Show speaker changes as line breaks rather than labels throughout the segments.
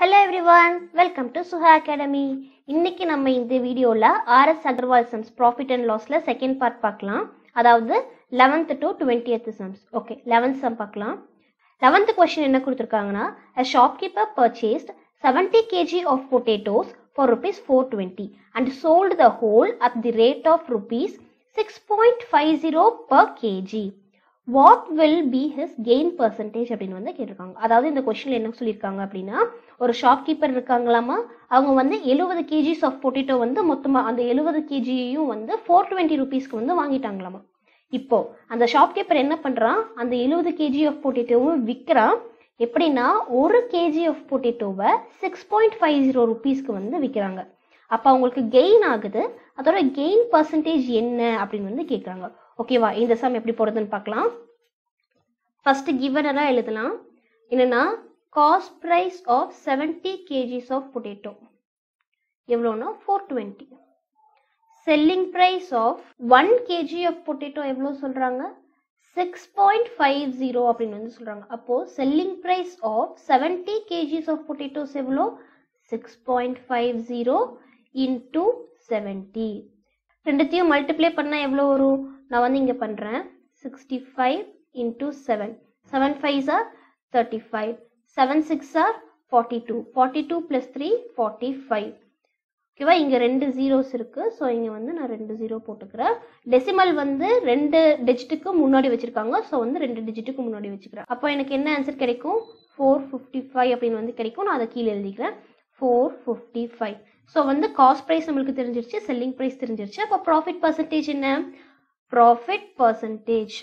Hello everyone welcome to Suha academy இன்னைக்கு நம்ம இந்த வீடியோவில் R S Aggarwal sums profit and லாஸில் செகண்ட் பார்ட் பார்க்கலாம் அதாவது eleventh to twentieth sums okay eleventh sum பார்க்கலாம் லெவன்த் கொஸ்டின் என்ன கொடுத்துருக்காங்கன்னா a shopkeeper purchased 70 kg of potatoes for rupees 420 and sold the whole at the rate of rupees 6.50 per kg what will be his gain percentage அப்படின்னு வந்து கேட்டிருக்காங்க அதாவது இந்த கொஸ்டினில் என்ன சொல்லியிருக்காங்க அப்படின்னா ஒரு ஷாப்கீப்பர் இருக்காங்களாமா அவங்க வந்து எழுபது கேஜிஸ் ஆஃப் பொட்டேட்டோ வந்து மொத்தமாக அந்த எழுபது கேஜியையும் வந்து ஃபோர் டுவெண்ட்டி ருபீஸ்க்கு வந்து வாங்கிட்டாங்களாமா இப்போ அந்த ஷாப்கீப்பர் என்ன பண்ணுறான் அந்த எழுபது கேஜி ஆஃப் பொட்டேட்டோவும் விற்கிறான் எப்படின்னா ஒரு கேஜி ஆஃப் பொட்டேட்டோவை சிக்ஸ் பாயிண்ட் ஃபைவ் ஜீரோ ருபீஸ்க்கு வந்து விற்கிறாங்க அப்போ அவங்களுக்கு கெயின் ஆகுது அதோட கெயின் பர்சன்டேஜ் என்ன அப்படின்னு வந்து கேட்குறாங்க ஓகேவா இந்த சம் எப்படி போடுறதுன்னு பார்க்கலாம் ஃபர்ஸ்ட் கிவனராக எழுதலாம் என்னன்னா cost price of seventy kgs of potato எவ்வளோனா four twenty selling price of one kg of potato எவ்வளோ சொல்கிறாங்க சிக்ஸ் பாயிண்ட் ஃபைவ் ஜீரோ அப்படின்னு வந்து சொல்கிறாங்க அப்போது selling price of seventy kgs of potatoes எவ்வளோ six point five zero into seventy ரெண்டுத்தையும் multiply பண்ணால் எவ்வளோ வரும் நான் வந்து இங்கே பண்ணுறேன் sixty five into seven seven five are thirty five seven six are forty two forty two plus three forty five ஓகேவா இங்கே ரெண்டு ஜீரோஸ் இருக்குது ஸோ இங்கே வந்து நான் ரெண்டு ஜீரோ போட்டுக்கிறேன் டெசிமல் வந்து ரெண்டு டிஜிட்டுக்கு முன்னாடி வச்சுருக்காங்க ஸோ வந்து ரெண்டு டிஜிட்டுக்கு முன்னாடி வச்சுக்கிறேன் அப்போ எனக்கு என்ன ஆன்சர் கிடைக்கும் ஃபோர் ஃபிஃப்டி ஃபைவ் அப்படின்னு வந்து கிடைக்கும் நான் அதை கீழே எழுதிக்கிறேன் ஃபோர் ஃபிஃப்டி ஃபைவ் ஸோ வந்து காஸ்ட் ப்ரைஸ் நம்மளுக்கு தெரிஞ்சிருச்சு செல்லிங் ப்ரைஸ் தெரிஞ்சிருச்சு அப்போ ப்ராஃபிட் பர்சன்டேஜ் என்ன profit percentage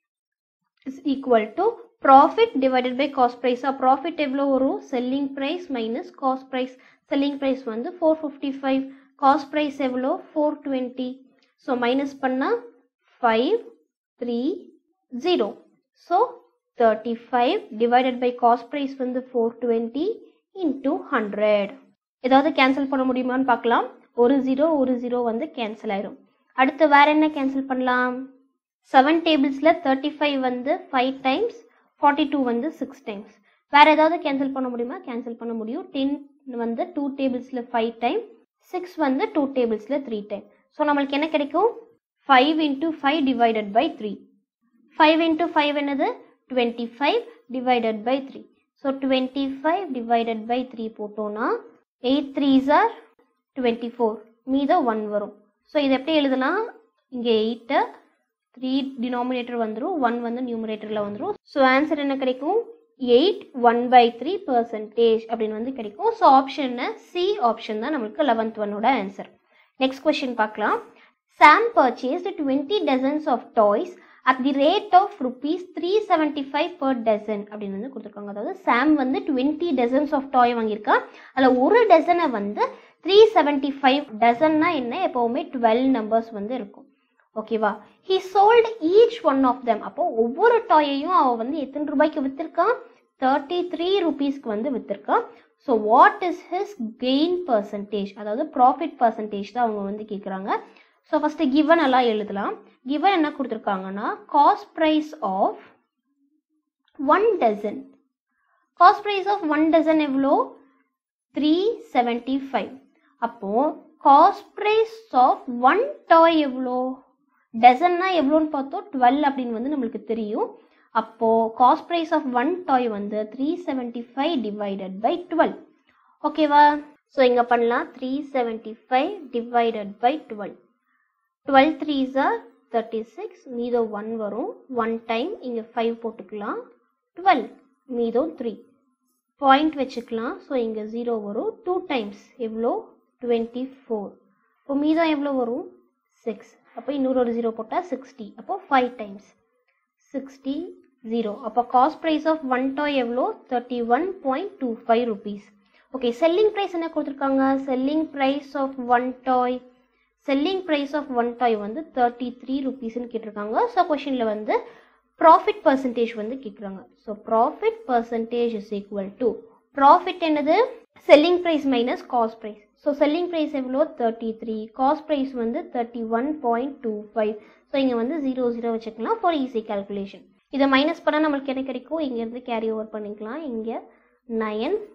is equal to profit divided by cost price profit எவ்வளோ வரும் selling price minus cost price selling price வந்து four fifty five cost price எவ்வளோ ஃபோர் டுவெண்ட்டி ஸோ மைனஸ் பண்ணால் five three zero so thirty five divided by cost price வந்து four twenty into hundred ஏதாவது cancel பண்ண முடியுமான்னு பார்க்கலாம் ஒரு zero ஒரு ஜீரோ வந்து கேன்சல் ஆயிரும் அடுத்து வேற என்ன கேன்சல் பண்ணலாம் செவன் டேபிள்ஸில் தேர்ட்டி ஃபைவ் வந்து ஃபைவ் டைம்ஸ் ஃபார்ட்டி டூ வந்து சிக்ஸ் டைம்ஸ் வேற ஏதாவது கேன்சல் பண்ண முடியுமா கேன்சல் பண்ண முடியும் டென் வந்து டூ டேபிள்ஸில் ஃபைவ் டைம் சிக்ஸ் வந்து டூ டேபிள்ஸில் த்ரீ டைம் ஸோ நம்மளுக்கு என்ன கிடைக்கும் five into five divided by three five into five என்னது twenty five divided by three so twenty five divided by three போட்டோன்னா eight threes are twenty four மீதம் one வரும் so இதை எப்படி எழுதலாம் இங்கே எயிட்டை த்ரீ டினாமினேட்டர் வந்துடும் ஒன் வந்து நியூமரேட்டரில் வந்துடும் ஸோ ஆன்சர் என்ன கிடைக்கும் eight one by three percentage அப்படின்னு வந்து கிடைக்கும் ஸோ ஆப்ஷன் சி ஆப்ஷன் தான் நம்மளுக்கு லெவன்த் ஒன்னோட ஆன்சர் நெக்ஸ்ட் கொஸ்டின் பார்க்கலாம் Sam purchased twenty dozens of toys at the rate of rupees three seventy five per dozen அப்படின்னு வந்து கொடுத்துருக்காங்க அதாவது சாம் வந்து டுவெண்ட்டி டசன்ஸ் ஆஃப் டாய் வாங்கியிருக்கா அதில் ஒரு டசனை வந்து த்ரீ செவன்ட்டி ஃபைவ் டசன்னா என்ன எப்போவுமே டுவெல் நம்பர்ஸ் வந்து இருக்கும் ஓகேவா he sold each one of them அப்போ ஒவ்வொரு டாயையும் அவள் வந்து எத்தனை ரூபாய்க்கு விற்றுருக்கான் தேர்ட்டி த்ரீ ருபீஸ்க்கு வந்து விற்றுருக்கான் so what is his gain percentage அதாவது ப்ராஃபிட் பர்சன்டேஜ் தான் அவங்க வந்து கேட்குறாங்க ஸோ ஃபஸ்ட்டு கிவன் எல்லாம் எழுதலாம் கிவன் என்ன கொடுத்துருக்காங்கன்னா cost price of one dozen cost price of one dozen எவ்வளோ த்ரீ செவன்ட்டி ஃபைவ் அப்போது cost price of one toy எவ்வளோ டசன்னா எவ்வளோன்னு பார்த்தோம் டுவெல் அப்படின்னு வந்து நம்மளுக்கு தெரியும் அப்போது cost price of one toy வந்து three seventy five divided by twelve ஓகேவா ஸோ இங்கே பண்ணலாம் three seventy five divided by twelve twelve threes are thirty six மீதம் ஒன் வரும் ஒன் டைம் இங்கே ஃபைவ் போட்டுக்கலாம் டுவெல் மீதம் த்ரீ பாயிண்ட் வச்சுக்கலாம் ஸோ இங்கே ஜீரோ வரும் டூ டைம்ஸ் எவ்வளோ டுவெண்ட்டி ஃபோர் இப்போ மீதம் எவ்வளோ வரும் சிக்ஸ் அப்போ இன்னொரு ஒரு ஜீரோ போட்டால் சிக்ஸ்டி அப்போ ஃபைவ் டைம்ஸ் சிக்ஸ்டி ஜீரோ அப்போ cost price of one toy எவ்வளோ thirty one point two five rupees okay selling price என்ன கொடுத்துருக்காங்க selling price of one toy selling price of one toy வந்து தேர்ட்டி த்ரீ ருபீஸ்ன்னு கேட்டிருக்காங்க so கொஷினில் வந்து profit percentage வந்து கேட்குறாங்க so profit percentage is equal to profit என்னது selling price minus cost price so selling price எவ்வளோ தேர்ட்டி த்ரீ காஸ்ட் ப்ரைஸ் வந்து thirty one point two five so இங்கே வந்து ஜீரோ ஜீரோ வச்சுக்கலாம் ஃபார் ஈஸி கால்குலேஷன் இதை minus பண்ணால் நம்மளுக்கு என்ன கிடைக்கும் இங்கேருந்து கேரி ஓவர் பண்ணிக்கலாம் இங்கே nine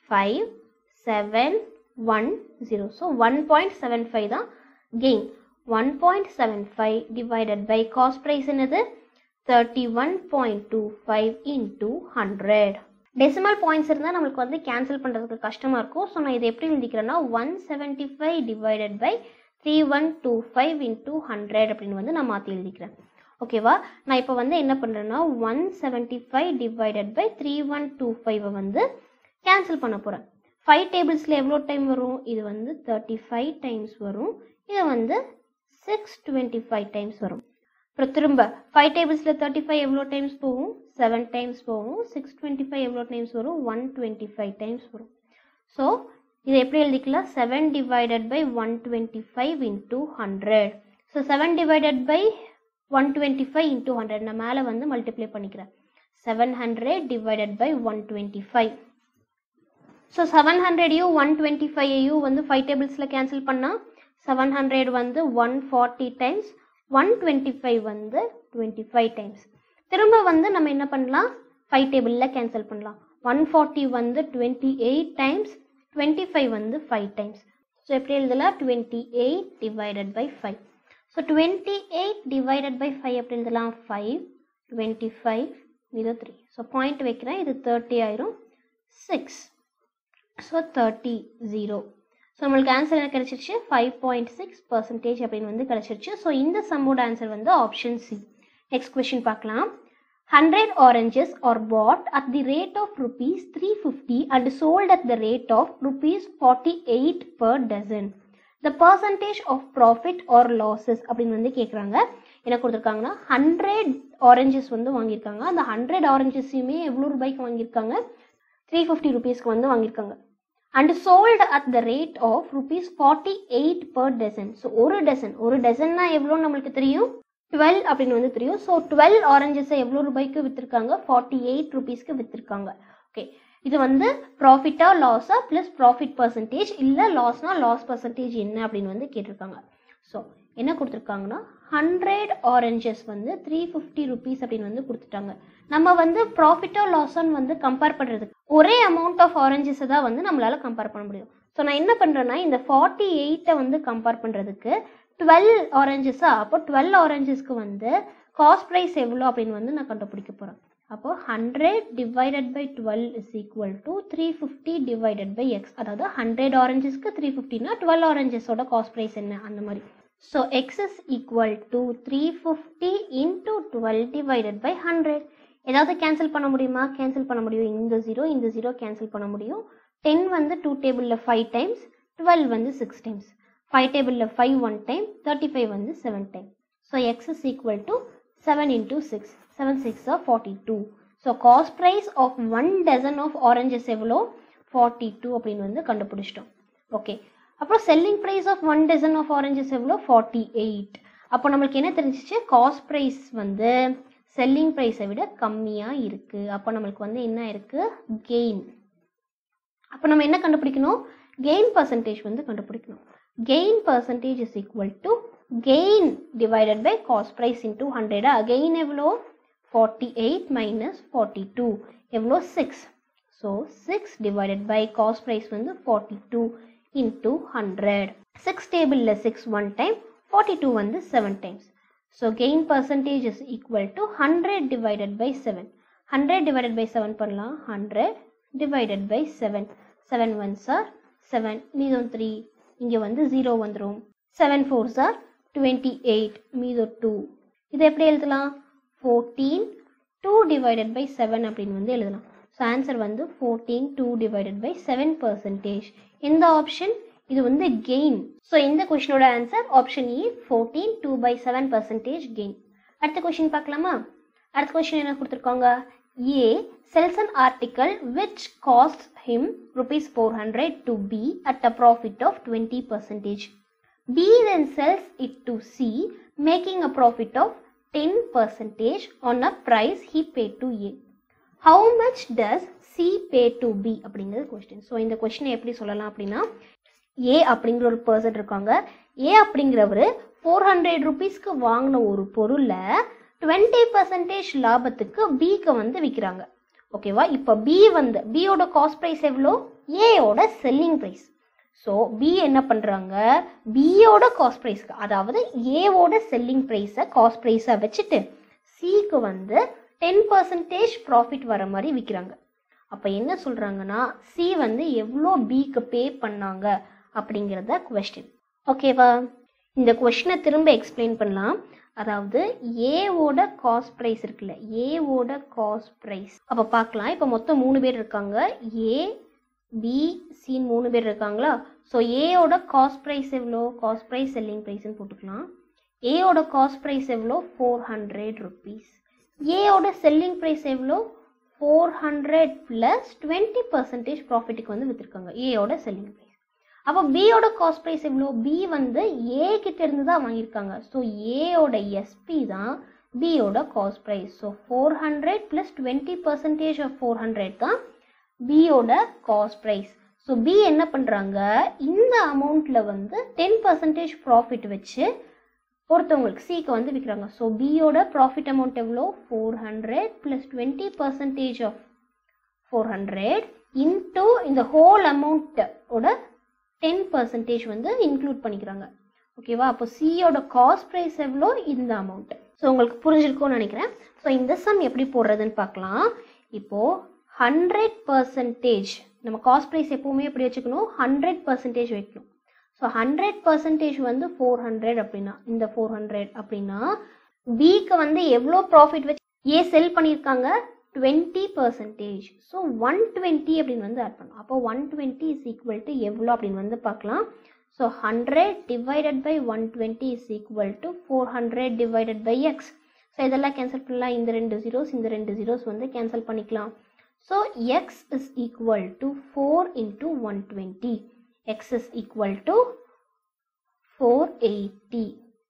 five seven one zero so one point seven five தான் gain one point seven five divided by cost price என்னது thirty one point two five into hundred decimal points இருந்தால் நம்மளுக்கு வந்து கேன்சல் பண்ணுறதுக்கு கஷ்டமாக இருக்கும் ஸோ நான் இதை எப்படி எழுதிக்கிறேன்னா one seventy five divided by three one two five into hundred அப்படின்னு வந்து நான் மாற்றி எழுதிக்கிறேன் ஓகேவா நான் இப்போ வந்து என்ன பண்ணுறேன்னா one seventy five divided by three one two ஃபைவை வந்து கேன்சல் பண்ண போகிறேன் ஃபைவ் டேபிள்ஸில் எவ்வளோ டைம் வரும் இது வந்து தேர்ட்டி ஃபைவ் டைம்ஸ் வரும் இது வந்து சிக்ஸ் டுவெண்ட்டி ஃபைவ் டைம்ஸ் வரும் அப்புறம் திரும்ப ஃபைவ் டேபிள்ஸில் தேர்ட்டி ஃபைவ் எவ்வளோ டைம்ஸ் போகும் செவன் டைம்ஸ் போகும் சிக்ஸ் டுவெண்ட்டி ஃபைவ் எவ்வளோ டைம்ஸ் வரும் ஒன் டுவெண்ட்டி ஃபைவ் டைம்ஸ் வரும் ஸோ இதை எப்படி எழுதிக்கலாம் seven divided by one twenty five into hundred so seven divided by one twenty five into hundred நான் மேலே வந்து மல்டிப்ளை பண்ணிக்கிறேன் seven hundred divided by one twenty five so seven ஹண்ட்ரடையும் one twenty ஃபைவையும் வந்து ஃபைவ் டேபிள்ஸில் கேன்சல் பண்ணால் seven hundred வந்து one forty times one twenty five வந்து டுவெண்ட்டி ஃபைவ் டைம்ஸ் திரும்ப வந்து நம்ம என்ன பண்ணலாம் ஃபைவ் டேபிளில் கேன்சல் பண்ணலாம் ஒன் ஃபார்ட்டி வந்து twenty eight times twenty five வந்து ஃபைவ் டைம்ஸ் ஸோ எப்படி எழுதலாம் twenty eight divided by five so twenty eight divided by five எப்படி எழுதலாம் ஃபைவ் டுவெண்ட்டி ஃபைவ் இது த்ரீ ஸோ பாயிண்ட் வைக்கிறேன் இது தேர்ட்டி ஆயிரும் six so thirty zero so நம்மளுக்கு ஆன்சர் என்ன கிடைச்சிருச்சு ஃபைவ் பாயிண்ட் சிக்ஸ் பர்சன்டேஜ் அப்படின்னு வந்து கிடைச்சிருச்சு ஸோ இந்த சம்மோட ஆன்சர் வந்து ஆப்ஷன் சி நெக்ஸ்ட் கொஸ்டின் பார்க்கலாம் hundred oranges are bought at the rate of rupees three fifty and sold at the rate of rupees forty eight per dozen the percentage of profit or losses அப்படின்னு வந்து கேட்குறாங்க என்ன கொடுத்துருக்காங்கன்னா hundred oranges வந்து வாங்கியிருக்காங்க அந்த hundred ஆரஞ்சஸையுமே எவ்வளோ ரூபாய்க்கு வாங்கியிருக்காங்க த்ரீ ஃபிஃப்டி ருபீஸ்க்கு வந்து வாங்கியிருக்காங்க and sold at the rate of rupees forty eight per dozen so ஒரு டசன் ஒரு டசன்னா எவ்வளோ நம்மளுக்கு தெரியும் டுவெல் அப்படின்னு வந்து தெரியும் ஸோ டுவெல் ஆரஞ்சஸை எவ்வளோ ரூபாய்க்கு விற்றுருக்காங்க ஃபார்ட்டி எயிட் ருபீஸ்க்கு விற்றுருக்காங்க ஓகே இது வந்து ப்ராஃபிட்டா லாஸா ப்ளஸ் ப்ராஃபிட் பர்சன்டேஜ் இல்லை லாஸ்னா லாஸ் பர்சன்டேஜ் என்ன அப்படின்னு வந்து கேட்டிருக்காங்க ஸோ என்ன கொடுத்துருக்காங்கன்னா ஹண்ட்ரட் ஆரஞ்சஸ் வந்து த்ரீ ஃபிஃப்டி ருபீஸ் அப்படின்னு வந்து கொடுத்துட்டாங்க நம்ம வந்து ப்ராஃபிட்டோ லாஸான்னு வந்து கம்பேர் பண்ணுறதுக்கு ஒரே அமௌண்ட் ஆஃப் ஆரஞ்சஸை தான் வந்து நம்மளால கம்பேர் பண்ண முடியும் ஸோ நான் என்ன பண்ணுறேன்னா இந்த ஃபார்ட்டி எயிட்டை வந்து கம்பேர் பண்ணுறதுக்கு டுவெல் ஆரஞ்சஸா அப்போ டுவெல் ஆரஞ்சஸ்க்கு வந்து காஸ்ட் ப்ரைஸ் எவ்வளோ அப்படின்னு வந்து நான் கண்டுபிடிக்க போகிறேன் அப்போ hundred divided by twelve is equal to three fifty divided by x அதாவது ஹண்ட்ரட் ஆரஞ்சஸ்க்கு த்ரீ ஃபிஃப்டினா டுவெல் ஆரஞ்சஸோட காஸ்ட் ப்ரைஸ் என்ன அந்த மாதிரி so x is equal to three fifty into twelve divided by hundred ஏதாவது கேன்சல் பண்ண முடியுமா கேன்சல் பண்ண முடியும் இந்த ஜீரோ இந்த ஜீரோ கேன்சல் பண்ண முடியும் டென் வந்து டூ டேபிளில் ஃபைவ் டைம்ஸ் டுவெல் வந்து சிக்ஸ் டைம்ஸ் ஃபைவ் டேபிளில் five one time thirty five வந்து seven time so x is equal to seven into six seven six are forty two so cost price of one dozen of oranges எவ்வளோ forty two அப்படின்னு வந்து கண்டுபிடிச்சிட்டோம் okay அப்புறம் selling price of one dozen of oranges எவ்வளோ forty eight அப்போ நம்மளுக்கு என்ன தெரிஞ்சிச்சு காஸ்ட் ப்ரைஸ் வந்து செல்லிங் ப்ரைஸை விட கம்மியாக இருக்குது அப்போ நம்மளுக்கு வந்து என்ன இருக்குது கெயின் அப்போ நம்ம என்ன கண்டுபிடிக்கணும் கெயின் பர்சன்டேஜ் வந்து கண்டுபிடிக்கணும் gain percentage is equal to gain divided by cost price into ஹண்ட்ரடா கெயின் எவ்வளோ forty eight minus forty two எவ்வளோ six so six divided by cost price வந்து forty two into hundred six டேபிளில் six one time forty two வந்து seven times so gain percentage is equal to hundred divided by seven hundred divided by seven பண்ணலாம் hundred divided by seven seven one are seven மீதம் three இங்கே வந்து zero வந்துடும் seven four are twenty eight மீதம் two இதை எப்படி எழுதலாம் fourteen two divided by seven அப்படின்னு வந்து எழுதலாம் ஸோ ஆன்சர் வந்து fourteen two divided by seven percentage எந்த ஆப்ஷன் இது வந்து கெயின் ஸோ இந்த கொஷினோட answer option E fourteen two by seven percentage gain அடுத்த கொஷின் பார்க்கலாமா அடுத்த கொஷின் என்ன கொடுத்துருக்காங்க a sells an article which costs him rupees 400 to B at a profit of 20 percentage. B then sells it to C making a profit of 10 percentage on a price he paid to A. How much does C pay to B அப்படிங்கிறது question so இந்த கொஸ்டினை எப்படி சொல்லலாம் அப்படின்னா ஏ அப்படிங்கிற ஒரு person இருக்காங்க ஏ அப்படிங்கிறவர் ஃபோர் ஹண்ட்ரட் ருபீஸ்க்கு வாங்கின ஒரு பொருளை டுவெண்ட்டி பர்சன்டேஜ் லாபத்துக்கு பிக்கு வந்து விற்கிறாங்க ஓகேவா இப்போ பி வந்து பியோட காஸ்ட் ப்ரைஸ் எவ்வளோ ஏயோட செல்லிங் ப்ரைஸ் ஸோ பி என்ன பண்ணுறாங்க பியோட காஸ்ட் ப்ரைஸ்க்கு அதாவது ஏவோட செல்லிங் ப்ரைஸை காஸ்ட் ப்ரைஸை வச்சுட்டு சிக்கு வந்து டென் பர்சன்டேஜ் ப்ராஃபிட் வர மாதிரி விற்கிறாங்க அப்போ என்ன சொல்கிறாங்கன்னா சி வந்து எவ்வளோ பிக்கு பே பண்ணாங்க அப்படிங்கிறத கொஸ்டின் ஓகேவா இந்த கொஷினை திரும்ப எக்ஸ்பிளைன் பண்ணலாம் அதாவது ஏவோட காஸ்ட் ப்ரைஸ் இருக்குல்ல ஏவோட காஸ்ட் ப்ரைஸ் அப்போ பார்க்கலாம் இப்போ மொத்தம் மூணு பேர் இருக்காங்க ஏ பி சின்னு மூணு பேர் இருக்காங்களா ஸோ ஏயோட காஸ்ட் ப்ரைஸ் எவ்வளோ காஸ்ட் ப்ரைஸ் செல்லிங் ப்ரைஸ்னு போட்டுக்கலாம் ஏயோட காஸ்ட் ப்ரைஸ் எவ்வளோ ஃபோர் ஹண்ட்ரட் ருபீஸ் ஏயோட செல்லிங் ப்ரைஸ் எவ்வளோ four hundred plus twenty percentage ப்ராஃபிட்டுக்கு வந்து விற்றுருக்காங்க ஏயோட செல்லிங் ப்ரைஸ் அப்போ பியோட காஸ்ட் ப்ரைஸ் எவ்வளோ பி வந்து ஏ கிட்ட இருந்து தான் வாங்கியிருக்காங்க ஸோ ஏயோட எஸ்பி தான் பியோட cost price so four hundred plus twenty percentage of four hundred தான் பியோட காஸ்ட் ப்ரைஸ் ஸோ பி என்ன பண்ணுறாங்க இந்த அமௌண்ட்டில் வந்து டென் பர்சன்டேஜ் ப்ராஃபிட் வச்சு ஒருத்தவங்களுக்கு சிக்கு வந்து விற்கிறாங்க ஸோ பியோட ப்ராஃபிட் அமௌண்ட் எவ்வளோ four hundred plus twenty percentage of four hundred into இந்த ஹோல் அமௌண்ட்டோட டென் பர்சன்டேஜ் வந்து இன்க்ளூட் பண்ணிக்கிறாங்க ஓகேவா அப்போ சியோட காஸ்ட் ப்ரைஸ் எவ்வளோ இந்த அமௌண்ட் ஸோ உங்களுக்கு புரிஞ்சிருக்கும்னு நினைக்கிறேன் ஸோ இந்த சம் எப்படி போடுறதுன்னு பார்க்கலாம் இப்போது ஹண்ட்ரட் பர்சன்டேஜ் நம்ம காஸ்ட் ப்ரைஸ் எப்போவுமே எப்படி வச்சுக்கணும் ஹண்ட்ரட் பர்சன்டேஜ் வைக்கணும் ஸோ ஹண்ட்ரட் பர்சன்டேஜ் வந்து ஃபோர் ஹண்ட்ரட் அப்படின்னா இந்த ஃபோர் ஹண்ட்ரட் அப்படின்னா பிக்கு வந்து எவ்வளோ ப்ராஃபிட் வச்சு ஏ செல் பண்ணியிருக்காங்க twenty percentage so one twenty அப்படின்னு வந்து ஆட் பண்ணும் அப்போ one twenty is equal to எவ்வளோ அப்படின்னு வந்து பார்க்கலாம் so hundred divided by one twenty is equal to four hundred divided by x so இதெல்லாம் கேன்சல் பண்ணலாம் இந்த ரெண்டு ஜீரோஸ் இந்த ரெண்டு ஜீரோஸ் வந்து கேன்சல் பண்ணிக்கலாம் so x is equal to four into one twenty x is equal to four eighty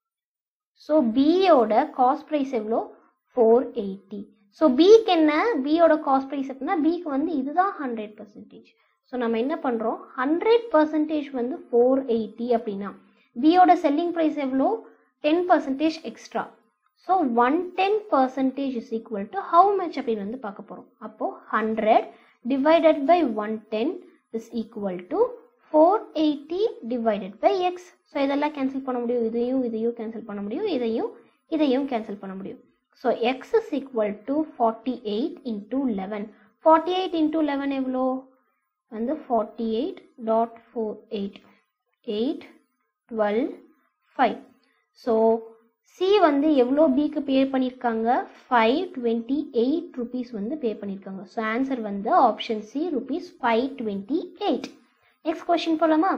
so பியோட cost price எவ்வளோ ஃபோர் எயிட்டி ஸோ பிக்கு என்ன பியோட காஸ்ட் ப்ரைஸ் அப்படின்னா பிக்கு வந்து இதுதான் ஹண்ட்ரட் பர்சன்டேஜ் ஸோ நம்ம என்ன பண்ணுறோம் ஹண்ட்ரட் பர்சன்டேஜ் வந்து ஃபோர் எயிட்டி அப்படின்னா பியோட செல்லிங் ப்ரைஸ் எவ்வளோ ten percentage extra so one ten percentage is equal to how much அப்படின்னு வந்து பார்க்க போகிறோம் அப்போது hundred divided by one ten is equal to four eighty divided by x so இதெல்லாம் கேன்சல் பண்ண முடியும் இதையும் இதையும் கேன்சல் பண்ண முடியும் இதையும் இதையும் கேன்சல் பண்ண முடியும் so x is equal to forty eight into eleven forty eight into eleven எவ்வளோ வந்து forty eight dot four eight eight twelve five so C வந்து எவ்வளோ பிக்கு பே பண்ணியிருக்காங்க ஃபைவ் டுவெண்ட்டி எயிட் ருபீஸ் வந்து பே பண்ணியிருக்காங்க ஸோ ஆன்சர் வந்து option C rupees five twenty eight next question போலாமா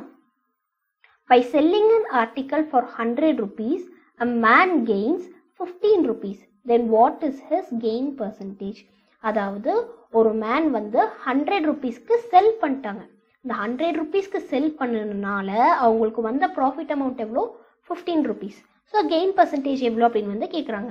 by selling an article for hundred rupees a man gains fifteen rupees then what is his gain percentage அதாவது ஒரு man வந்து hundred ருபீஸ்க்கு செல் பண்ணிட்டாங்க இந்த hundred ருபீஸ்க்கு செல் பண்ணதுனால அவங்களுக்கு வந்த ப்ராஃபிட் அமௌண்ட் எவ்வளோ fifteen rupees so gain percentage எவ்வளோ அப்படின்னு வந்து கேட்குறாங்க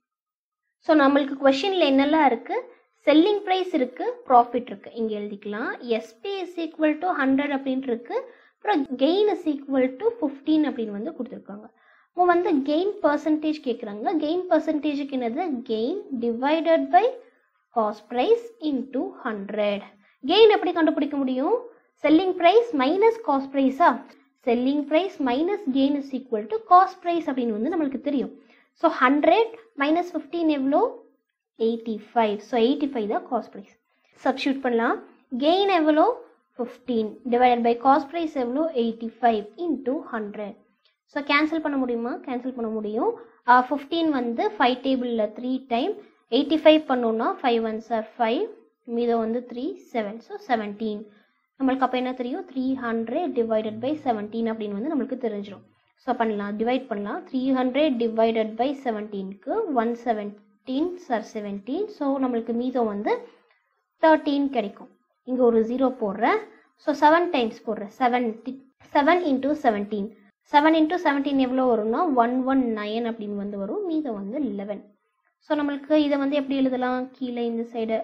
ஸோ நம்மளுக்கு கொஷினில் என்னெல்லாம் இருக்குது செல்லிங் ப்ரைஸ் இருக்குது ப்ராஃபிட் இருக்குது இங்கே எழுதிக்கலாம் SP is equal to hundred அப்படின்ட்டு இருக்கு அப்புறம் gain is equal to fifteen அப்படின்னு வந்து கொடுத்துருக்காங்க இப்போ வந்து கெயின் பர்சன்டேஜ் கேட்குறாங்க கெயின் பர்சன்டேஜுக்கு என்னது gain divided by cost price into hundred gain எப்படி கண்டுபிடிக்க முடியும் செல்லிங் ப்ரைஸ் மைனஸ் காஸ்ட் ப்ரைஸா selling price minus gain is equal to cost price அப்படின்னு வந்து நம்மளுக்கு தெரியும் ஸோ ஹண்ட்ரட் மைனஸ் ஃபிஃப்டீன் எவ்வளோ eighty five so eighty five தான் காஸ்ட் ப்ரைஸ் சப்ஸ்டியூட் பண்ணலாம் கெயின் எவ்வளோ fifteen divided by cost price எவ்வளோ eighty five into hundred so cancel பண்ண முடியுமா கேன்சல் பண்ண முடியும் ஃபிஃப்டீன் வந்து ஃபைவ் டேபிளில் த்ரீ டைம் எயிட்டி ஃபைவ் பண்ணோன்னா ஃபைவ் ஒன் சார் ஃபைவ் மீதம் வந்து த்ரீ செவன் ஸோ செவன்டீன் நம்மளுக்கு அப்போ என்ன தெரியும் three hundred divided by seventeen அப்படின்னு வந்து நம்மளுக்கு தெரிஞ்சிடும் ஸோ பண்ணலாம் டிவைட் பண்ணலாம் த்ரீ ஹண்ட்ரட் டிவைடட் பை செவன்டீனுக்கு one seventeen are seventeen so நம்மளுக்கு மீதம் வந்து தேர்ட்டீன் கிடைக்கும் இங்கே ஒரு ஜீரோ போடுறேன் ஸோ செவன் டைம்ஸ் போடுறேன் seven seven into seventeen seven into seventeen எவ்வளோ வரும்னா ஒன் ஒன் நைன் அப்படின்னு வந்து வரும் மீதம் வந்து லெவன் ஸோ நம்மளுக்கு இதை வந்து எப்படி எழுதலாம் கீழே இந்த side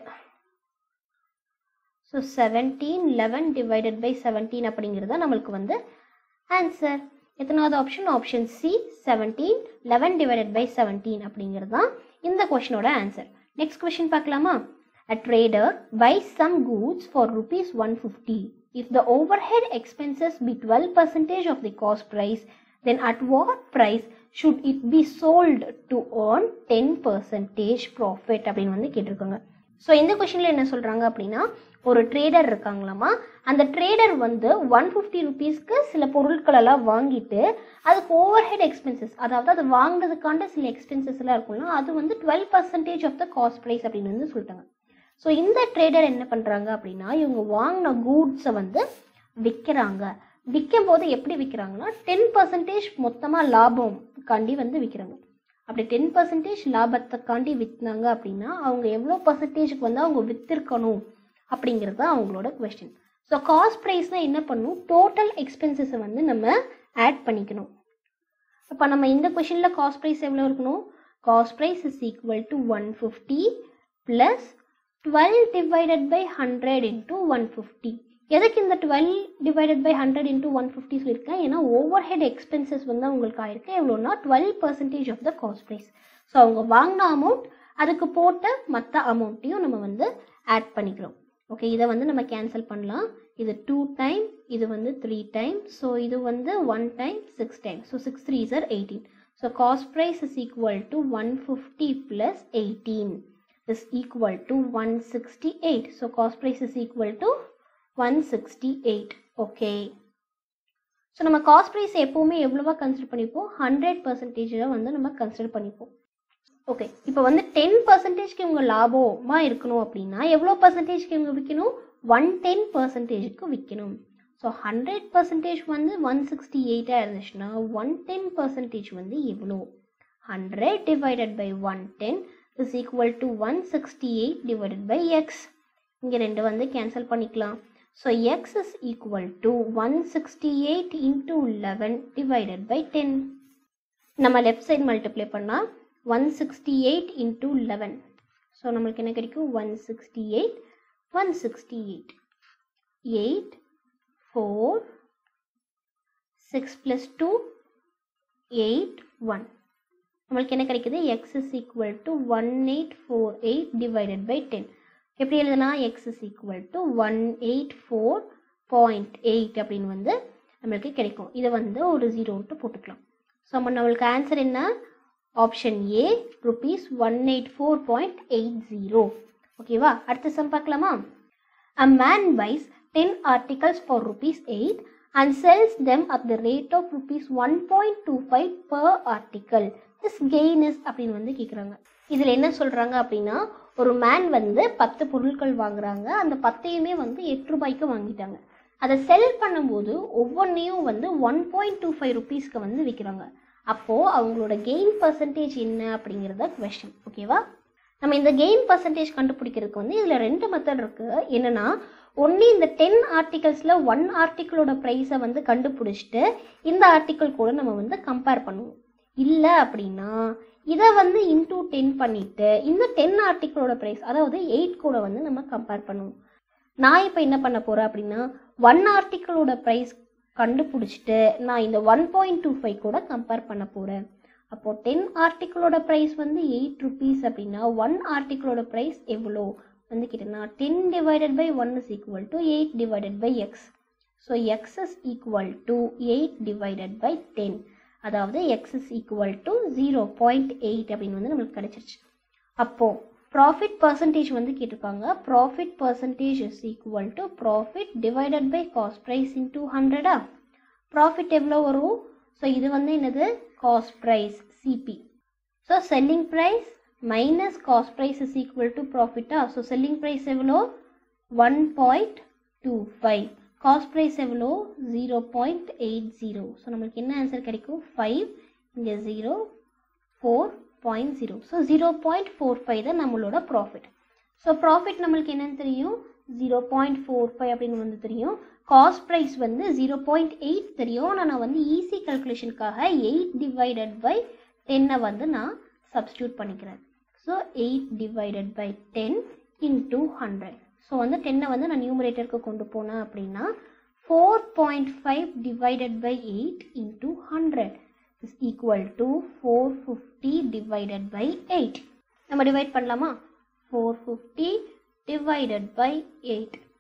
so seventeen eleven divided by seventeen அப்படிங்கிறது தான் நம்மளுக்கு வந்து ஆன்சர் எத்தனாவது option option C seventeen eleven divided by seventeen அப்படிங்கிறது தான் இந்த கொஷினோட ஆன்சர் நெக்ஸ்ட் கொஷின் பார்க்கலாமா a trader buys some goods for rupees one fifty if the overhead expenses be 12 percentage of the cost price then at what price should it be sold to earn 10 percentage profit அப்படின்னு வந்து கேட்டிருக்காங்க so இந்த கொஷினில் என்ன சொல்கிறாங்க அப்படின்னா ஒரு trader இருக்காங்களாமா அந்த ட்ரேடர் வந்து ஒன் ஃபிஃப்டி ருபீஸ்க்கு சில பொருட்களெல்லாம் வாங்கிட்டு அதுக்கு ஓவர் ஹெட் எக்ஸ்பென்சஸ் அதாவது அது வாங்கினதுக்காண்ட சில எக்ஸ்பென்சஸ் எல்லாம் இருக்கும்ல அது வந்து twelve percentage of the cost price அப்படின்னு வந்து சொல்லிட்டாங்க ஸோ இந்த ட்ரேடர் என்ன பண்ணுறாங்க அப்படின்னா இவங்க வாங்கின கூட்ஸை வந்து விற்கிறாங்க விற்கும் போது எப்படி விற்கிறாங்கன்னா டென் பர்சன்டேஜ் மொத்தமாக லாபம் காண்டி வந்து விற்கிறாங்க அப்படி டென் பர்சன்டேஜ் லாபத்தை காண்டி விற்றாங்க அப்படின்னா அவங்க எவ்வளோ பர்சன்டேஜுக்கு வந்து அவங்க விற்றுருக்கணும் அப்படிங்கிறது தான் அவங்களோட கொஸ்டின் ஸோ காஸ்ட் ப்ரைஸ்னால் என்ன பண்ணும் டோட்டல் எக்ஸ்பென்சஸை வந்து நம்ம ஆட் பண்ணிக்கணும் இப்போ நம்ம இந்த கொஷினில் காஸ்ட் ப்ரைஸ் எவ்வளோ இருக்கணும் cost price is equal to one fifty plus twelve divided by hundred into one fifty எதுக்கு இந்த twelve divided by hundred into one fifty சொல்லியிருக்கேன் ஏன்னா ஓவர் ஹெட் எக்ஸ்பென்சஸ் வந்து அவங்களுக்கு ஆயிருக்கு எவ்வளோனா twelve percentage of the cost price so அவங்க வாங்கின அமௌண்ட் அதுக்கு போட்ட மற்ற அமௌண்ட்டையும் நம்ம வந்து ஆட் பண்ணிக்கிறோம் ஓகே இதை வந்து நம்ம கேன்சல் பண்ணலாம் இது டூ டைம் இது வந்து த்ரீ டைம் ஸோ இது வந்து one time six time so six three are eighteen so cost price is equal to one fifty plus eighteen is equal to 168. So cost price is equal to 168. Okay. So நம்ம cost price எப்போவுமே எவ்வளோவா consider பண்ணிப்போம் hundred பர்சன்டேஜாக வந்து நம்ம consider பண்ணிப்போம் okay இப்போ வந்து ten பர்சன்டேஜ்க்கு இவங்க லாபமாக இருக்கணும் அப்படின்னா எவ்வளோ பர்சன்டேஜ்க்கு இவங்க விற்கணும் ஒன் டென் பர்சன்டேஜுக்கு விற்கணும் ஸோ ஹண்ட்ரட் பர்சன்டேஜ் வந்து ஒன் சிக்ஸ்டி எயிட்டாக இருந்துச்சுன்னா ஒன் டென் பர்சன்டேஜ் வந்து எவ்வளோ hundred divided by one ten is equal to 168 divided by x. இங்க ரெண்டு வந்து cancel பண்ணிக்கலாம். So x is equal to 168 into 11 divided by 10. நம்ம left side multiply பண்ணா 168 into 11. So நம்மளுக்கு என்ன கிடைக்கும் 168 168 8 4 6 plus 2 8 1 நம்மளுக்கு என்ன கிடைக்குது x is equal to one eight four eight divided by ten எப்படி எழுதலாம் x is equal to one eight four point eight அப்படின்னு வந்து நம்மளுக்கு கிடைக்கும் இதை வந்து ஒரு ஜீரோன்ட்டு போட்டுக்கலாம் ஸோ நம்ம நம்மளுக்கு ஆன்சர் என்ன option A rupees one eight four point eight zero ஓகேவா அடுத்த சம் பார்க்கலாமா a man buys ten articles for rupees eight and sells them at the rate of rupees one point two five per article this gain is அப்படின்னு வந்து கேட்குறாங்க இதில் என்ன சொல்கிறாங்க அப்படின்னா ஒரு மேன் வந்து பத்து பொருட்கள் வாங்குறாங்க அந்த பத்தையுமே வந்து எட்டு ரூபாய்க்கு வாங்கிட்டாங்க அதை செல் பண்ணும்போது ஒவ்வொன்றையும் வந்து ஒன் பாயிண்ட் டூ ஃபைவ் ருபீஸ்க்கு வந்து விற்கிறாங்க அப்போது அவங்களோட கெயின் பர்சன்டேஜ் என்ன அப்படிங்கிறத கொஷின் ஓகேவா நம்ம இந்த கெயின் பர்சன்டேஜ் கண்டுபிடிக்கிறதுக்கு வந்து இதில் ரெண்டு மெத்தட் இருக்குது என்னென்னா ஒன்லி இந்த டென் ஆர்டிகல்ஸில் ஒன் ஆர்டிக்கிளோட ப்ரைஸை வந்து கண்டுபிடிச்சிட்டு இந்த ஆர்டிக்கிள் கூட நம்ம வந்து கம்பேர் பண்ணுவோம் இல்லை அப்படின்னா இதை வந்து இன்டூ டென் பண்ணிட்டு இந்த டென் ஆர்டிக்கிளோட ப்ரைஸ் அதாவது எயிட் கூட வந்து நம்ம கம்பேர் பண்ணுவோம் நான் இப்போ என்ன பண்ண போகிறேன் அப்படின்னா ஒன் ஆர்டிக்கிளோட ப்ரைஸ் கண்டுபிடிச்சிட்டு நான் இந்த ஒன் பாயிண்ட் டூ ஃபைவ் கூட கம்பேர் பண்ண போகிறேன் அப்போது டென் ஆர்டிக்கிளோட ப்ரைஸ் வந்து எயிட் ருபீஸ் அப்படின்னா ஒன் ஆர்டிக்கிளோட ப்ரைஸ் எவ்வளோ வந்து கேட்டேன்னா ten divided by one is equal to eight divided by x so x is equal to eight divided by ten அதாவது x is equal to zero point eight அப்படின்னு வந்து நம்மளுக்கு கிடைச்சிருச்சு அப்போது ப்ராஃபிட் பர்சன்டேஜ் வந்து கேட்டிருக்காங்க profit percentage is equal to profit divided by cost price into ஹண்ட்ரடா profit எவ்வளோ வரும் ஸோ இது வந்து என்னது cost price CP so selling price minus cost price is equal to ப்ராஃபிட்டா ஸோ செல்லிங் ப்ரைஸ் எவ்வளோ one point two five cost price எவ்வளோ zero point eight zero so நம்மளுக்கு என்ன ஆன்சர் கிடைக்கும் ஃபைவ் இங்கே zero four point zero so zero point four five தான் நம்மளோட profit so profit நம்மளுக்கு என்னன்னு தெரியும் ஜீரோ பாயிண்ட் ஃபோர் ஃபைவ் அப்படின்னு வந்து தெரியும் காஸ்ட் ப்ரைஸ் வந்து ஜீரோ பாயிண்ட் எயிட் தெரியும் ஆனால் நான் வந்து ஈஸி கல்குலேஷனுக்காக எயிட் டிவைடட் பை டென்னை வந்து நான் சப்ஸ்டியூட் பண்ணிக்கிறேன் so eight divided by ten into hundred so வந்து டென்னை வந்து நான் நியூமரேட்டருக்கு கொண்டு போனேன் அப்படின்னா four point five divided by eight into hundred is equal to four fifty divided by eight நம்ம டிவைட் பண்ணலாமா four fifty divided by eight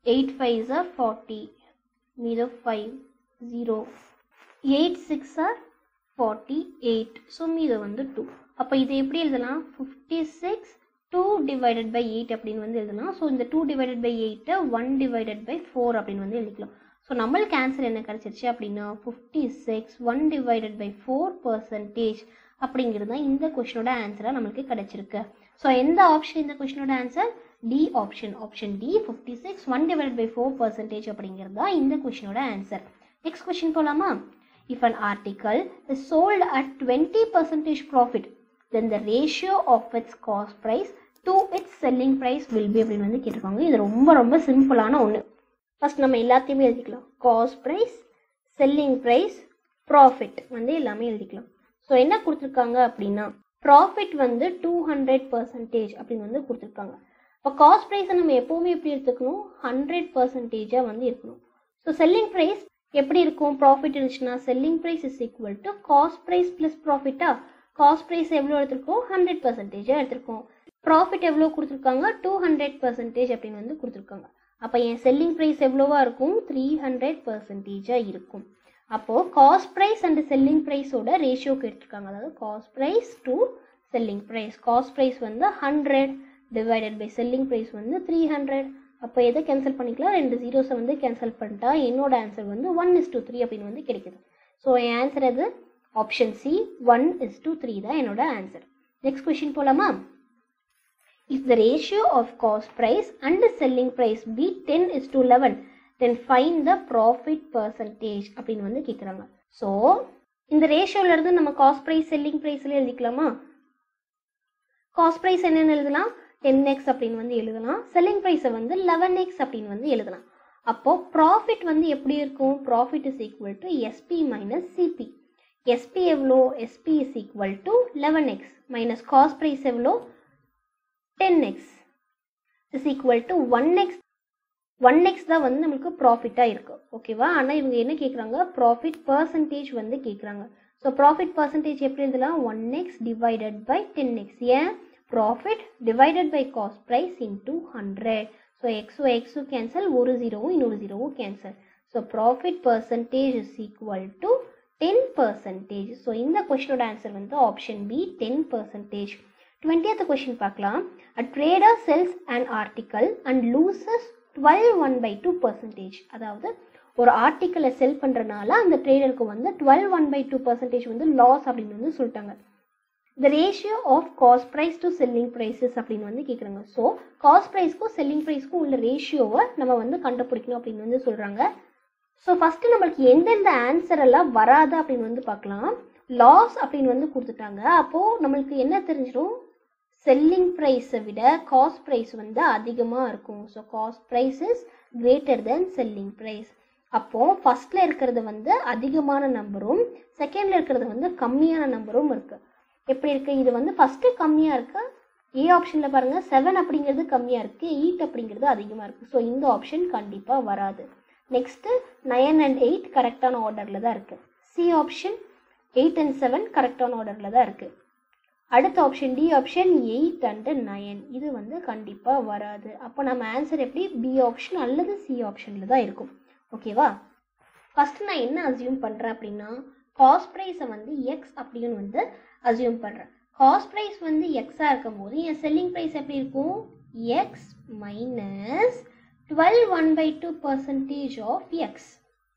eight five are forty மீதோ five zero eight six are forty eight so மீதோ வந்து two அப்போ இது எப்படி எழுதலாம் fifty six two divided by eight அப்படின்னு வந்து எழுதலாம் ஸோ இந்த டூ டிவைடட் பை எயிட்டை ஒன் டிவைடட் பை ஃபோர் அப்படின்னு வந்து எழுதிக்கலாம் ஸோ நம்மளுக்கு ஆன்சர் என்ன கிடச்சிருச்சு அப்படின்னா fifty six one divided by four percentage அப்படிங்கிறது தான் இந்த கொஷினோட ஆன்சராக நம்மளுக்கு கிடச்சிருக்கு ஸோ எந்த ஆப்ஷன் இந்த கொஷினோட answer D option option D fifty six one divide by four percentage அப்படிங்கிறது தான் இந்த கொஷினோட ஆன்சர் நெக்ஸ்ட் கொஷின் போகலாமா if an article is sold at twenty percentage profit then the ratio of its cost price to its selling price will be அப்படின்னு வந்து கேட்டிருக்காங்க இது ரொம்ப ரொம்ப சிம்பிளான ஒன்று ஃபர்ஸ்ட் நம்ம எல்லாத்தையுமே எழுதிக்கலாம் cost price selling price profit வந்து எல்லாமே எழுதிக்கலாம் ஸோ என்ன கொடுத்துருக்காங்க அப்படின்னா ப்ராஃபிட் வந்து டூ ஹண்ட்ரட் பர்சன்டேஜ் அப்படின்னு வந்து கொடுத்துருக்காங்க இப்போ காஸ்ட் ப்ரைஸை நம்ம எப்போவுமே எப்படி எடுத்துக்கணும் ஹண்ட்ரட் பர்சன்டேஜாக வந்து இருக்கணும் ஸோ செல்லிங் ப்ரைஸ் எப்படி இருக்கும் ப்ராஃபிட் இருந்துச்சுன்னா selling price is equal to cost price plus ப்ராஃபிட்டா காஸ்ட் ப்ரைஸ் எவ்வளோ எடுத்திருக்கோம் ஹண்ட்ரட் பர்சன்டேஜாக எடுத்திருக்கோம் ப்ராஃபிட் எவ்வளோ கொடுத்துருக்காங்க டூ ஹண்ட்ரட் பர்சன்டேஜ் அப்படின்னு வந்து கொடுத்துருக்காங்க அப்போ என் செல்லிங் ப்ரைஸ் எவ்வளோவா இருக்கும் த்ரீ ஹண்ட்ரட் பர்சன்டேஜாக இருக்கும் அப்போது காஸ்ட் ப்ரைஸ் அண்ட் செல்லிங் ப்ரைஸோட ரேஷியோக்கு எடுத்துருக்காங்க அதாவது cost price to selling price cost price வந்து hundred divided by selling price வந்து த்ரீ ஹண்ட்ரட் அப்போ எதை கேன்சல் பண்ணிக்கலாம் ரெண்டு ஜீரோஸை வந்து கேன்சல் பண்ணிட்டா என்னோட ஆன்சர் வந்து ஒன் இஸ் டூ த்ரீ அப்படின்னு வந்து கிடைக்குது ஸோ என் ஆன்சர் அது option C one is two three தான் என்னோட ஆன்சர் நெக்ஸ்ட் கொஷின் போகலாமா If the ratio of cost price and selling price be 10 is to 11, then find the profit percentage அப்படின்னு வந்து கேட்குறாங்க ஸோ இந்த ரேஷியோல இருந்து நம்ம காஸ்ட் ப்ரைஸ் செல்லிங் ப்ரைஸ்ல எழுதிக்கலாமா காஸ்ட் ப்ரைஸ் என்னென்னு எழுதலாம் டென் எக்ஸ் அப்படின்னு வந்து எழுதலாம் செல்லிங் ப்ரைஸை வந்து லெவன் எக்ஸ் அப்படின்னு வந்து எழுதலாம் அப்போ ப்ராஃபிட் வந்து எப்படி இருக்கும் profit is equal to SP minus CP SP எவ்வளோ SP is equal to eleven x minus cost price எவ்வளோ ten x is equal to one x one x தான் வந்து நம்மளுக்கு ப்ராஃபிட்டாக இருக்கு ஓகேவா ஆனால் இவங்க என்ன கேட்குறாங்க ப்ராஃபிட் பர்சன்டேஜ் வந்து கேட்குறாங்க ஸோ ப்ராஃபிட் பர்சன்டேஜ் எப்படி எழுதலாம் one x divided by ten x ஏன் profit divided by cost price into hundred so எக்ஸோ எக்ஸோ கேன்சல் ஒரு ஜீரோவும் இன்னொரு ஜீரோவும் cancel so profit percentage is equal to ten percentage so இந்த கொஷினோட ஆன்சர் வந்து option B ten percentage twentieth question பார்க்கலாம் a trader sells and article and losses twelve one by two percentage அதாவது ஒரு ஆர்டிக்கலை செல் பண்ணுறனால அந்த ட்ரேடருக்கு வந்து twelve one by two percentage வந்து லாஸ் அப்படின்னு வந்து சொல்லிட்டாங்க the ratio of cost price to selling prices அப்படின்னு வந்து கேட்குறாங்க ஸோ காஸ்ட் ப்ரைஸ்க்கும் செல்லிங் ப்ரைஸ்க்கும் உள்ள ரேஷியோவை நம்ம வந்து கண்டுபிடிக்கணும் அப்படின்னு வந்து சொல்கிறாங்க ஸோ ஃபஸ்ட்டு நம்மளுக்கு எந்தெந்த ஆன்சர் எல்லாம் வராது அப்படின்னு வந்து பார்க்கலாம் லாஸ் அப்படின்னு வந்து கொடுத்துட்டாங்க அப்போது நம்மளுக்கு என்ன தெரிஞ்சிடும் செல்லிங் ப்ரைஸை விட காஸ்ட் ப்ரைஸ் வந்து அதிகமாக இருக்கும் so cost price is greater then selling price அப்போது ஃபஸ்ட்டில் இருக்கிறது வந்து அதிகமான நம்பரும் செகண்டில் இருக்கிறது வந்து கம்மியான நம்பரும் இருக்குது எப்படி இருக்குது இது வந்து ஃபஸ்ட்டு கம்மியாக இருக்கு ஏ ஆப்ஷனில் பாருங்கள் செவன் அப்படிங்கிறது கம்மியாக இருக்குது எயிட் அப்படிங்கிறது அதிகமாக இருக்குது ஸோ இந்த ஆப்ஷன் கண்டிப்பாக வராது நெக்ஸ்ட்டு நயன் அண்ட் எயிட் கரெக்டான ஆர்டரில் தான் இருக்குது C option eight and seven கரெக்டான ஆர்டரில் தான் இருக்குது அடுத்த option D option eight and nine இது வந்து கண்டிப்பாக வராது அப்போ நம்ம ஆன்சர் எப்படி பி ஆப்ஷன் அல்லது சி ஆப்ஷனில் தான் இருக்கும் ஓகேவா ஃபஸ்ட்டு நான் என்ன அசியூம் பண்ணுறேன் அப்படின்னா காஸ்ட் ப்ரைஸை வந்து எக்ஸ் அப்படின்னு வந்து அசியூம் பண்ணுறேன் காஸ்ட் ப்ரைஸ் வந்து எக்ஸாக இருக்கும் போது என் செல்லிங் ப்ரைஸ் எப்படி இருக்கும் x minus twelve one by two percentage of x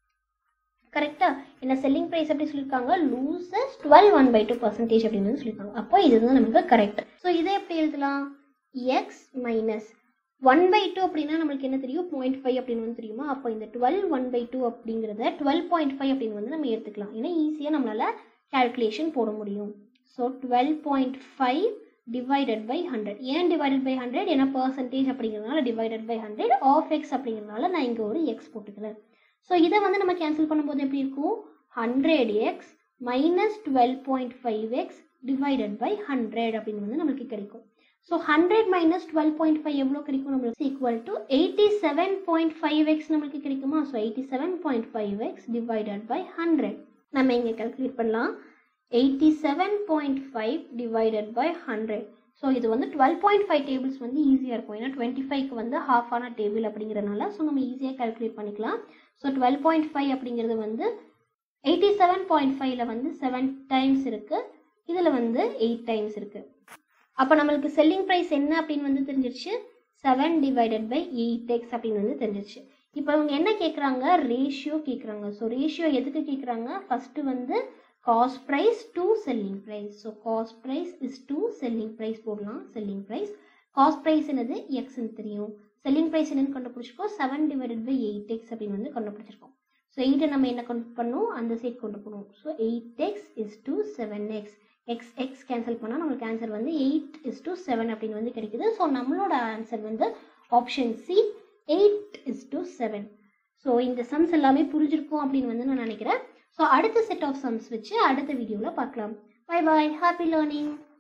கரெக்டாக என்ன செல்லிங் ப்ரைஸ் எப்படி சொல்லியிருக்காங்க losses twelve one by two percentage அப்படின்னு வந்து சொல்லியிருக்காங்க அப்போ இதுதான் நமக்கு கரெக்ட் ஸோ இதை எப்படி எழுதலாம் x minus one by two அப்படின்னா நம்மளுக்கு என்ன தெரியும் பாயிண்ட் ஃபைவ் அப்படின்னு வந்து தெரியுமா அப்போ இந்த டுவெல் ஒன் பை டூ அப்படிங்கிறத டுவெல் பாயிண்ட் ஃபைவ் அப்படின்னு வந்து நம்ம எடுத்துக்கலாம் ஏன்னா ஈஸியாக நம்மளால் கால்குலேஷன் போட முடியும் so twelve point five divided by hundred ஏன் டிவைடட் பை ஹண்ட்ரட் ஏன்னா பர்சன்டேஜ் அப்படிங்கிறதுனால divided by hundred of x அப்படிங்கிறதுனால நான் இங்கே ஒரு எக்ஸ் போட்டுக்கிறேன் ஸோ இதை வந்து நம்ம கேன்சல் பண்ணும்போது எப்படி இருக்கும் hundred x minus twelve point five x divided by hundred அப்படின்னு வந்து நம்மளுக்கு கிடைக்கும் so hundred minus twelve point five எவ்வளோ கிடைக்கும் நம்மளுக்கு equal to eighty seven point five x நம்மளுக்கு கிடைக்குமா so eighty seven point five x divided by hundred நம்ம இங்கே கால்குலேட் பண்ணலாம் eighty seven point five divided by hundred so இது வந்து டுவெல் பாயிண்ட் ஃபைவ் டேபிள்ஸ் வந்து ஈஸியாக இருக்கும் ஏன்னா டுவெண்ட்டி ஃபைவ்க்கு வந்து ஹாஃப் ஆன டேபிள் அப்படிங்கிறனால ஸோ நம்ம ஈஸியாக கால்குலேட் பண்ணிக்கலாம் ஸோ டுவெல் பாயிண்ட் ஃபைவ் அப்படிங்கிறது வந்து எயிட்டி செவன் பாயிண்ட் ஃபைவ்ல வந்து செவன் டைம்ஸ் இருக்குது இதில் வந்து எயிட் டைம்ஸ் இருக்குது அப்போ நம்மளுக்கு செல்லிங் ப்ரைஸ் என்ன அப்படின்னு வந்து தெரிஞ்சிருச்சு seven divided by eight x அப்படின்னு வந்து தெரிஞ்சிருச்சு இப்போ அவங்க என்ன கேட்குறாங்க ரேஷியோ கேட்குறாங்க ஸோ ரேஷியோ எதுக்கு கேட்குறாங்க ஃபஸ்ட்டு வந்து cost price to selling price so cost price is to selling price போடலாம் செல்லிங் ப்ரைஸ் காஸ்ட் ப்ரைஸ் என்னது எக்ஸ்ன்னு தெரியும் செல்லிங் ப்ரைஸ் என்னன்னு கண்டுபிடிச்சிருக்கோம் seven divided by eight x அப்படின்னு வந்து கண்டுபிடிச்சிருக்கோம் ஸோ எயிட்டை நம்ம என்ன கொண்டு பண்ணணும் அந்த சைட் கொண்டு போகணும் so eight x is to seven x x x cancel பண்ணால் நம்மளுக்கு ஆன்சர் வந்து எயிட் இஸ் டு செவன் அப்படின்னு வந்து கிடைக்குது ஸோ நம்மளோட ஆன்சர் வந்து option C eight is to seven so இந்த சம்ஸ் எல்லாமே புரிஞ்சிருக்கும் அப்படின்னு வந்து நான் நினைக்கிறேன் ஸோ அடுத்த செட் ஆஃப் சம்ஸ் வச்சு அடுத்த வீடியோவில் பார்க்கலாம் பை பாய் ஹாப்பி லேர்னிங்